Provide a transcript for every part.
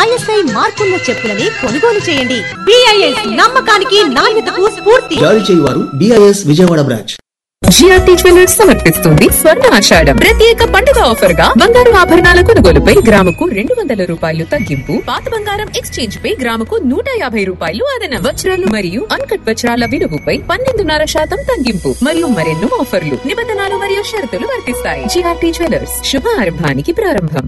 ISI మార్కున్న చెప్పులని కొనుగోలు చేయండి BIS నమ్మకానికి నాణ్యతకు స్ఫూర్తి జారీ చేయువారు BIS Vijayawada branch GRT jewellers సమర్పిస్తుంది స్వర్ణ ఆషాఢం ప్రత్యేక పండుగ ఆఫర్ గా బంగారు ఆభరణాల కొనుగోలుపై గ్రాముకు రెండు వందల రూపాయలు తగ్గింపు పాత బంగారం ఎక్స్చేంజ్ పై గ్రాముకు నూట యాభై రూపాయలు అదన వజ్రాలు మరియు అన్కట్ వజ్రాల విలువపై పన్నెండున్నర శాతం తగ్గింపు మరియు మరెన్నో ఆఫర్లు నిబంధనలు మరియు షరతులు వర్తిస్తాయి జిఆర్టీ జ్యువెలర్స్ శుభ ఆరంభానికి ప్రారంభం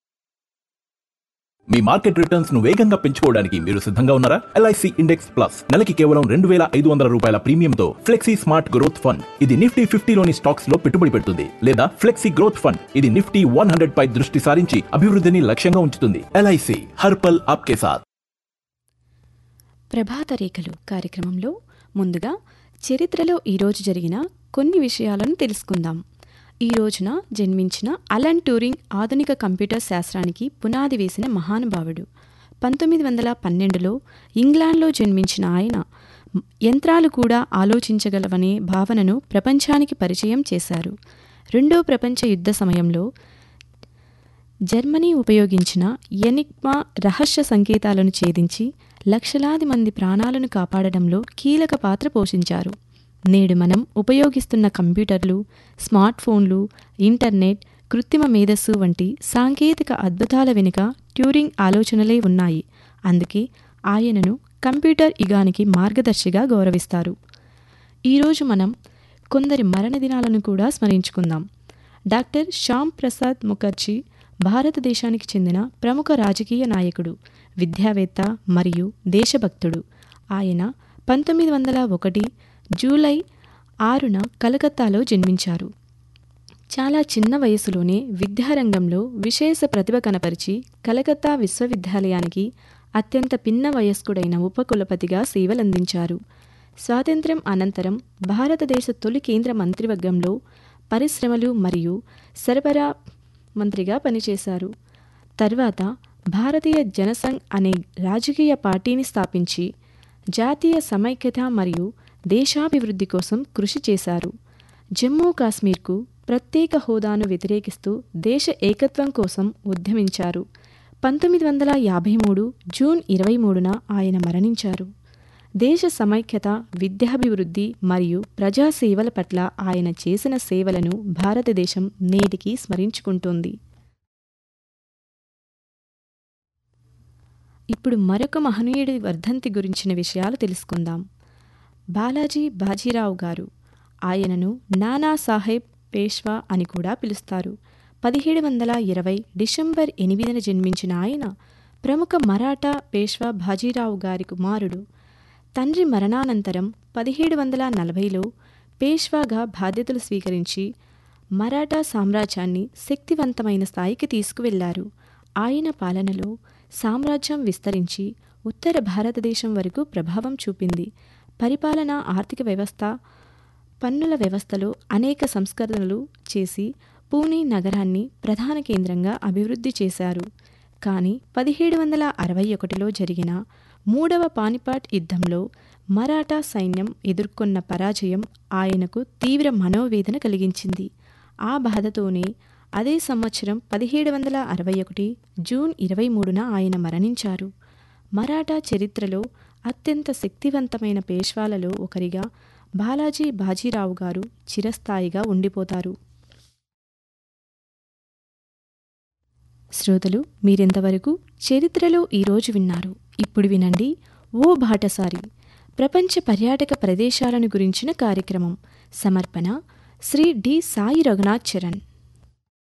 మీ మార్కెట్ రిటర్న్స్ ను వేగంగా పెంచుకోవడానికి మీరు సిద్ధంగా ఉన్నారా ఎల్ఐసి ఇండెక్స్ ప్లస్ నెలకి కేవలం రెండు వేల ఐదు వందల రూపాయల ప్రీమియంతో ఫ్లెక్సీ స్మార్ట్ గ్రోత్ ఫండ్ ఇది నిఫ్టీ ఫిఫ్టీలోని స్టాక్స్ లో పెట్టుబడి పెడుతుంది లేదా ఫ్లెక్సీ గ్రోత్ ఫండ్ ఇది నిఫ్టీ వన్ హండ్రెడ్ పై దృష్టి సారించి అభివృద్ధిని లక్ష్యంగా ఉంచుతుంది ఎల్ఐసి హర్పల్ ఆప్కే సాథ్ ప్రభాత రేఖలు కార్యక్రమంలో ముందుగా చరిత్రలో ఈరోజు జరిగిన కొన్ని విషయాలను తెలుసుకుందాం ఈ రోజున జన్మించిన అలన్ ట్యూరింగ్ ఆధునిక కంప్యూటర్ శాస్త్రానికి పునాది వేసిన మహానుభావుడు పంతొమ్మిది వందల పన్నెండులో ఇంగ్లాండ్లో జన్మించిన ఆయన యంత్రాలు కూడా ఆలోచించగలవనే భావనను ప్రపంచానికి పరిచయం చేశారు రెండో ప్రపంచ యుద్ధ సమయంలో జర్మనీ ఉపయోగించిన ఎనిగ్మా రహస్య సంకేతాలను ఛేదించి లక్షలాది మంది ప్రాణాలను కాపాడడంలో కీలక పాత్ర పోషించారు నేడు మనం ఉపయోగిస్తున్న కంప్యూటర్లు స్మార్ట్ ఫోన్లు ఇంటర్నెట్ కృత్రిమ మేధస్సు వంటి సాంకేతిక అద్భుతాల వెనుక ట్యూరింగ్ ఆలోచనలే ఉన్నాయి అందుకే ఆయనను కంప్యూటర్ యుగానికి మార్గదర్శిగా గౌరవిస్తారు ఈరోజు మనం కొందరి మరణ దినాలను కూడా స్మరించుకుందాం డాక్టర్ శ్యామ్ ప్రసాద్ ముఖర్జీ భారతదేశానికి చెందిన ప్రముఖ రాజకీయ నాయకుడు విద్యావేత్త మరియు దేశభక్తుడు ఆయన పంతొమ్మిది వందల ఒకటి జూలై ఆరున కలకత్తాలో జన్మించారు చాలా చిన్న వయసులోనే విద్యారంగంలో విశేష ప్రతిభ కనపరిచి కలకత్తా విశ్వవిద్యాలయానికి అత్యంత పిన్న వయస్కుడైన ఉపకులపతిగా సేవలందించారు స్వాతంత్ర్యం అనంతరం భారతదేశ తొలి కేంద్ర మంత్రివర్గంలో పరిశ్రమలు మరియు సరఫరా మంత్రిగా పనిచేశారు తర్వాత భారతీయ జనసంఘ్ అనే రాజకీయ పార్టీని స్థాపించి జాతీయ సమైక్యత మరియు దేశాభివృద్ధి కోసం కృషి చేశారు జమ్మూ కాశ్మీర్కు ప్రత్యేక హోదాను వ్యతిరేకిస్తూ దేశ ఏకత్వం కోసం ఉద్యమించారు పంతొమ్మిది వందల యాభై మూడు జూన్ ఇరవై మూడున ఆయన మరణించారు దేశ సమైక్యత విద్యాభివృద్ధి మరియు ప్రజాసేవల పట్ల ఆయన చేసిన సేవలను భారతదేశం నేటికి స్మరించుకుంటోంది ఇప్పుడు మరొక మహనీయుడి వర్ధంతి గురించిన విషయాలు తెలుసుకుందాం బాలాజీ బాజీరావు గారు ఆయనను నానా సాహెబ్ పేష్వా అని కూడా పిలుస్తారు పదిహేడు వందల ఇరవై డిసెంబర్ ఎనిమిదిన జన్మించిన ఆయన ప్రముఖ మరాఠా పేష్వా బాజీరావు గారి కుమారుడు తండ్రి మరణానంతరం పదిహేడు వందల నలభైలో పేష్వాగా బాధ్యతలు స్వీకరించి మరాఠా సామ్రాజ్యాన్ని శక్తివంతమైన స్థాయికి తీసుకువెళ్లారు ఆయన పాలనలో సామ్రాజ్యం విస్తరించి ఉత్తర భారతదేశం వరకు ప్రభావం చూపింది పరిపాలన ఆర్థిక వ్యవస్థ పన్నుల వ్యవస్థలో అనేక సంస్కరణలు చేసి పూణే నగరాన్ని ప్రధాన కేంద్రంగా అభివృద్ధి చేశారు కానీ పదిహేడు వందల అరవై ఒకటిలో జరిగిన మూడవ పానిపాట్ యుద్ధంలో మరాఠా సైన్యం ఎదుర్కొన్న పరాజయం ఆయనకు తీవ్ర మనోవేదన కలిగించింది ఆ బాధతోనే అదే సంవత్సరం పదిహేడు వందల అరవై ఒకటి జూన్ ఇరవై మూడున ఆయన మరణించారు మరాఠా చరిత్రలో అత్యంత శక్తివంతమైన పేష్వాలలో ఒకరిగా బాలాజీ బాజీరావు గారు చిరస్థాయిగా ఉండిపోతారు శ్రోతలు మీరెంతవరకు చరిత్రలో ఈరోజు విన్నారు ఇప్పుడు వినండి ఓ బాటసారి ప్రపంచ పర్యాటక ప్రదేశాలను గురించిన కార్యక్రమం సమర్పణ శ్రీ డి సాయి రఘునాథ్ చరణ్